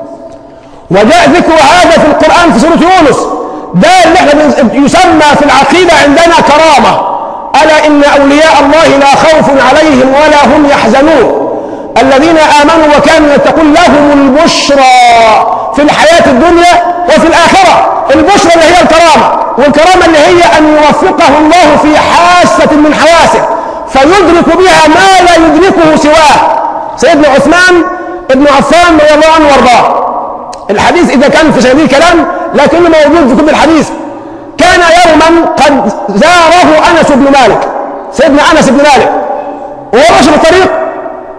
وجاء ذكر هذا في القران في سوره يونس ده اللي احنا يسمى في العقيده عندنا كرامه الا ان اولياء الله لا خوف عليهم ولا هم يحزنون الذين امنوا وكانوا يتقون لهم البشرى في الحياه الدنيا وفي الاخره البشرى اللي هي الكرامه والكرامة اللي هي أن يوفقه الله في حاسة من حواسه فيدرك بها ما لا يدركه سواه سيدنا عثمان ابن عفان رضي الله عنه وارضاه الحديث إذا كان في سبيل كلام لكنه موجود في كتب الحديث كان يوما قد زاره أنس بن مالك سيدنا أنس بن مالك وهو ماشي في الطريق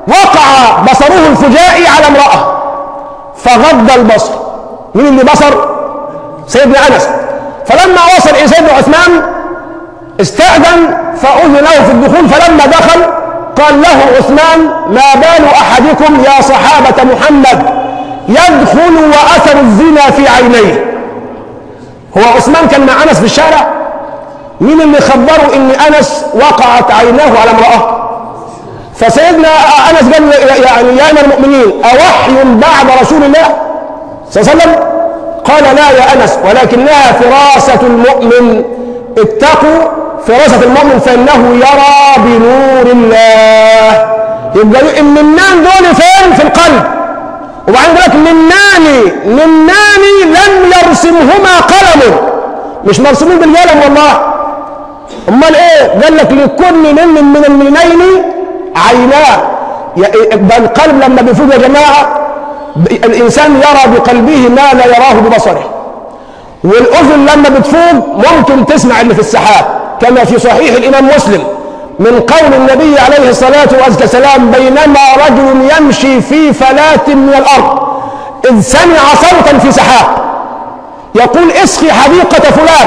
وقع بصره الفجائي على امرأة فغض البصر مين اللي بصر سيدنا أنس فلما وصل إلى سيدنا عثمان استأذن فأذن له في الدخول فلما دخل قال له عثمان ما بال أحدكم يا صحابة محمد يدخل وأثر الزنا في عينيه هو عثمان كان مع أنس في الشارع مين اللي خبره ان أنس وقعت عيناه على امرأة فسيدنا أنس قال يعني يا أمير المؤمنين أوحي بعد رسول الله صلى الله عليه وسلم قال لا يا أنس ولكنها فراسة المؤمن اتقوا فراسة المؤمن فإنه يرى بنور الله يبقى النمان دول فين في القلب وبعدين يقول لك نناني نناني لم يرسمهما قلم مش مرسومين بالقلم والله امال ايه قال لك لكل من من المنين عيناه يبقى القلب لما بيفوق يا جماعه الانسان يرى بقلبه ما لا يراه ببصره والاذن لما بتفوق ممكن تسمع اللي في السحاب كما في صحيح الامام مسلم من قول النبي عليه الصلاه والسلام بينما رجل يمشي في فلاه من الارض اذ سمع صوتا في سحاب يقول اسقي حديقه فلان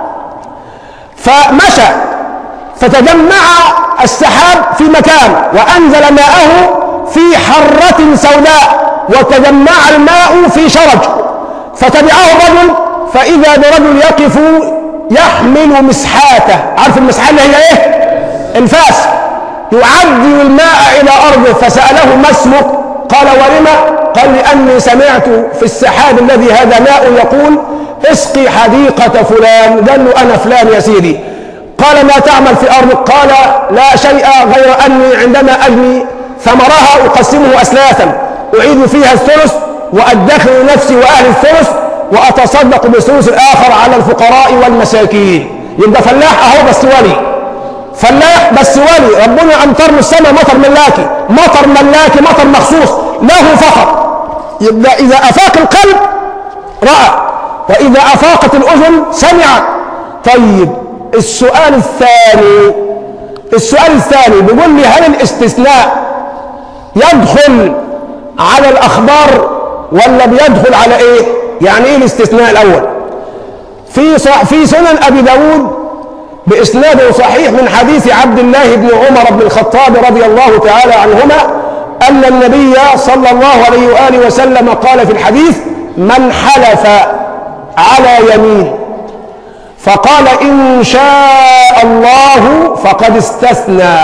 فمشى فتجمع السحاب في مكان وأنزل ماءه في حرة سوداء وتجمع الماء في شرج فتبعه الرجل فإذا برجل يقف يحمل مسحاته عارف المسحة اللي هي ايه الفاس يعدي الماء إلى أرضه فسأله ما اسمك قال ولم قال لأني سمعت في السحاب الذي هذا ماء يقول اسقي حديقة فلان قال له أنا فلان يا سيدي قال ما تعمل في أرضك قال لا شيء غير أني عندما أجني ثمرها أقسمه أسلافا أعيد فيها الثلث وأدخر نفسي وأهل الثلث وأتصدق بالثلث الآخر على الفقراء والمساكين يبقى فلاح أهو بس ولي فلاح بس ولي ربنا أمطر من السماء مطر ملاكي مطر ملاكي مطر مخصوص له فقط يبقى إذا أفاق القلب رأى وإذا أفاقت الأذن سمع طيب السؤال الثاني السؤال الثاني بيقول لي هل الاستثناء يدخل على الأخبار ولا بيدخل على إيه يعني إيه الاستثناء الأول في صح في سنن أبي داود بإسناد صحيح من حديث عبد الله بن عمر بن الخطاب رضي الله تعالى عنهما أن النبي صلى الله عليه وآله وسلم قال في الحديث من حلف على يمين فقال إن شاء الله فقد استثنى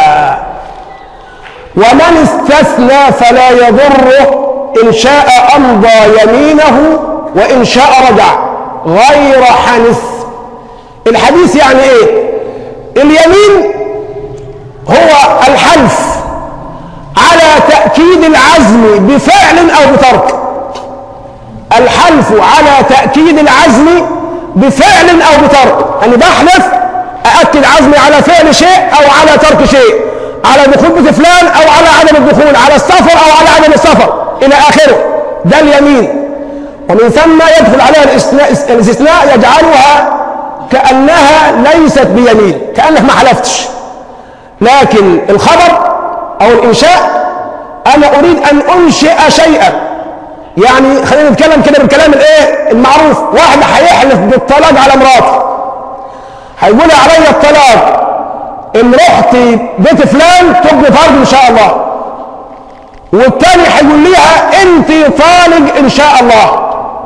ومن استثنى فلا يضره إن شاء أمضى يمينه وإن شاء رجع غير حنث الحديث يعني إيه اليمين هو الحلف على تأكيد العزم بفعل أو بترك الحلف على تأكيد العزم بفعل أو بترك أنا بحلف أأكد عزمي على فعل شيء أو على ترك شيء على دخول بيت فلان أو على عدم الدخول على السفر أو على عدم السفر إلى آخره ده اليمين ومن ثم يدخل عليها الاستثناء, الاستثناء يجعلها كأنها ليست بيمين كأنك ما حلفتش لكن الخبر أو الإنشاء أنا أريد أن أنشئ شيئا يعني خلينا نتكلم كده بالكلام الايه المعروف واحد هيحلف بالطلاق على مراته هيقول عليا الطلاق ان رحت بيت فلان تبني فرض ان شاء الله والتاني هيقول ليها انت طالق ان شاء الله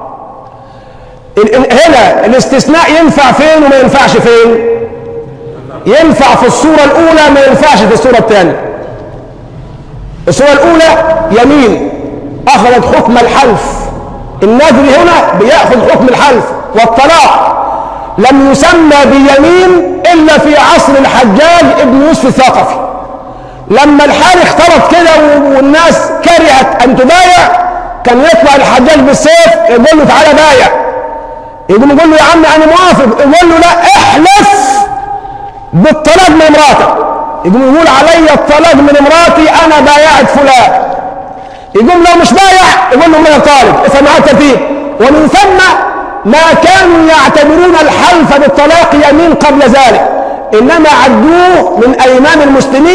هنا الاستثناء ينفع فين وما ينفعش فين ينفع في الصورة الأولى ما ينفعش في الصورة الثانية الصورة الأولى يمين أخذت حكم الحلف النادر هنا بيأخذ حكم الحلف والطلاق لم يسمى بيمين إلا في عصر الحجاج ابن يوسف الثقفي لما الحال اختلط كده والناس كرهت أن تبايع كان يطلع الحجاج بالسيف يقول له تعالى بايع يقول يقول له يا عم أنا موافق يقول له لا احلف بالطلاق من امراتك يقول يقول علي الطلاق من امراتي أنا بايعت فلان يقوم لو مش بايع يقول له من طالب افهم معاه الترتيب ومن ثم ما كانوا يعتبرون الحلف بالطلاق يمين قبل ذلك انما عدوه من ايمان المسلمين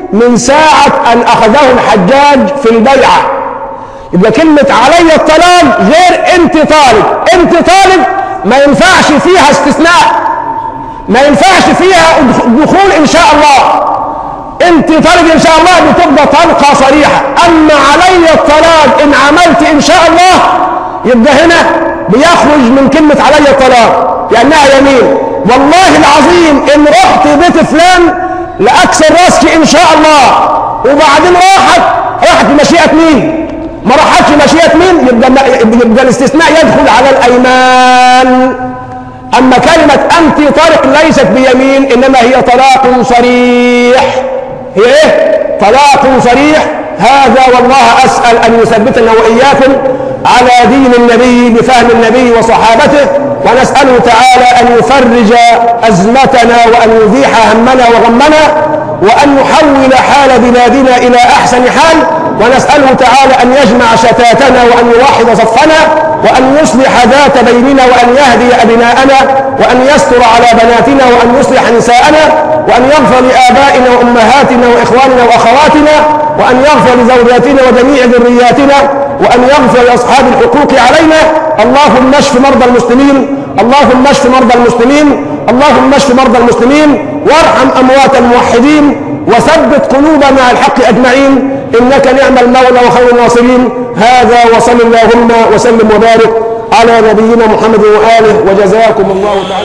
من ساعة أن أخذه الحجاج في البيعة يبقى كلمة علي الطلاق غير أنت طالب أنت طالب ما ينفعش فيها استثناء ما ينفعش فيها دخول إن شاء الله أنت طالب إن شاء الله بتبقى طلقة صريحة أما علي الطلاق إن عملت إن شاء الله يبقى هنا بيخرج من كلمة علي الطلاق لأنها يمين والله العظيم إن رحت بيت فلان لأكسر راسك إن شاء الله وبعدين راحت راحت بمشيئة مين؟ ما راحتش بمشيئة مين؟ يبقى, يبقى الاستثناء يدخل على الأيمان أما كلمة أنت طارق ليست بيمين إنما هي طلاق صريح هي إيه؟ طلاق صريح هذا والله أسأل أن يثبتنا وإياكم على دين النبي بفهم النبي وصحابته ونسأله تعالى أن يفرج أزمتنا وأن يزيح همنا وغمنا وأن يحول حال بلادنا إلى أحسن حال ونسأله تعالى أن يجمع شتاتنا وأن يوحد صفنا وأن يصلح ذات بيننا وأن يهدي أبناءنا وأن يستر على بناتنا وأن يصلح نساءنا وأن يغفر لآبائنا وأمهاتنا وإخواننا وأخواتنا وأن يغفر لزوجاتنا وجميع ذرياتنا وأن يغفر لأصحاب الحقوق علينا اللهم اشف مرضى المسلمين اللهم اشف مرضى المسلمين اللهم اشف مرضى المسلمين وارحم أموات الموحدين وثبت قلوبنا على الحق أجمعين إنك نعم المولى وخير الناصرين هذا وصل اللهم وسلم وبارك على نبينا محمد وآله وجزاكم الله تعالى